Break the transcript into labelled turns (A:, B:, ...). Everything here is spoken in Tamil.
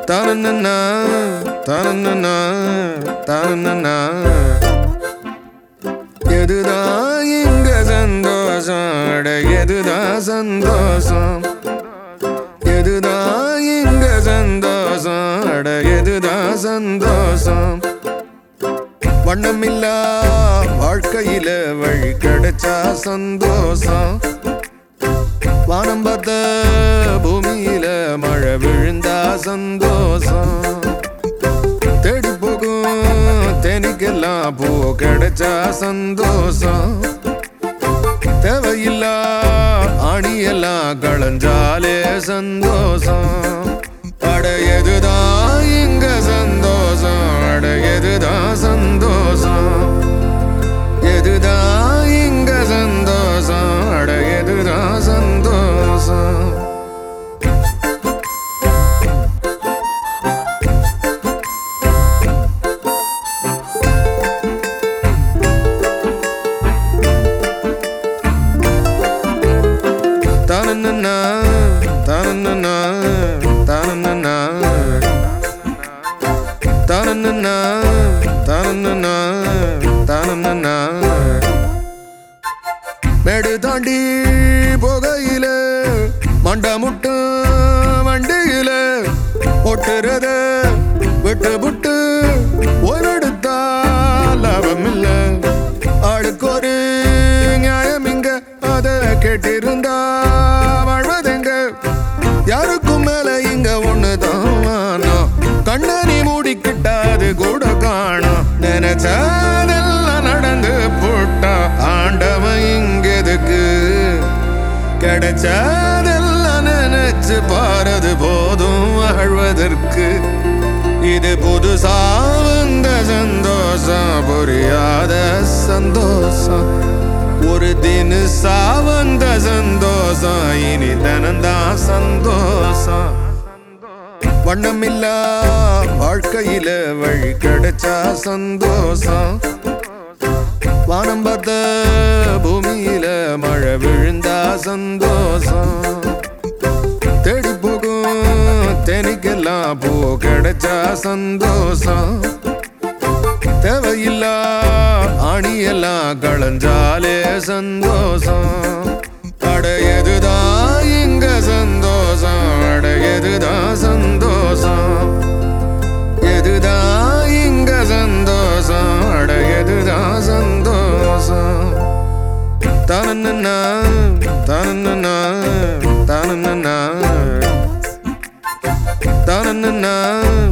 A: தனனனா தனனனா தனனனா எதுதான் இங்க சந்தோஷம் அட எதுதான் சந்தோஷம் எதுதான் இங்க சந்தோஷம் அட எதுதான் சந்தோஷம் வண்ணமில்லா வாழ்க்கையில வழி கிடைச்சா சந்தோஷம் வானம் பார்த்த பூமியில மழை விழுந்தா சந்தோஷம் தேடி போகும் தேனிக்கெல்லாம் பூ கிடைச்சா சந்தோஷம் தேவையில்லா ஆணியெல்லாம் களைஞ்சாலே சந்தோஷம் அட எதுதான் இங்க சந்தோஷம் அட எதுதான் சந்தோஷம் எதுதான் இங்க சந்தோஷம் அட எதுதான் சந்தோஷம் தனனனா தனனனா தனனனா தனனனா தனனனா தனனனா மேடு தாண்டி போகையில மண்ட முட்டு வண்டியில ஒட்டுறத விட்டு புட்டு ஓய்வெடுத்தா லாபம் இல்ல ஆளுக்கு ஒரு நியாயம் இங்க அத கேட்டிருந்தா வாழ்வதெங்க யாருக்கும் மேல இங்க ஒண்ணுதான் வானம். கண்ணனி மூடிக்கிட்டாது கூட காணும் நினைச்சதெல்லாம் நடந்து போட்டா ஆண்டவன் இங்கெதுக்கு கிடைச்சதெல்லாம் நினைச்சு பாரது போதும் வாழ்வதற்கு இது புதுசா வந்த சந்தோஷம் புரியாத சந்தோஷம் ஒரு தினசா வந்த சந்தோஷம் இனி தனந்தான் சந்தோஷம் வண்ணமில்லா வாழ்க்கையில வழி கிடைச்சா சந்தோஷம் வானம் பார்த்த பூமியில மழை விழுந்தா சந்தோஷம் தேடி போகும் தேனிக்கெல்லாம் பூ கிடைச்சா சந்தோஷம் தேவையில்லா ஆணியெல்லாம் களைஞ்சாலே சந்தோஷம் அட எதுதான் இங்க சந்தோஷம் அட எதுதான் சந்தோஷம் எதுதான் இங்க சந்தோஷம் அட எதுதான் சந்தோஷம் தனனனா தனனனா தனனனா தனனனா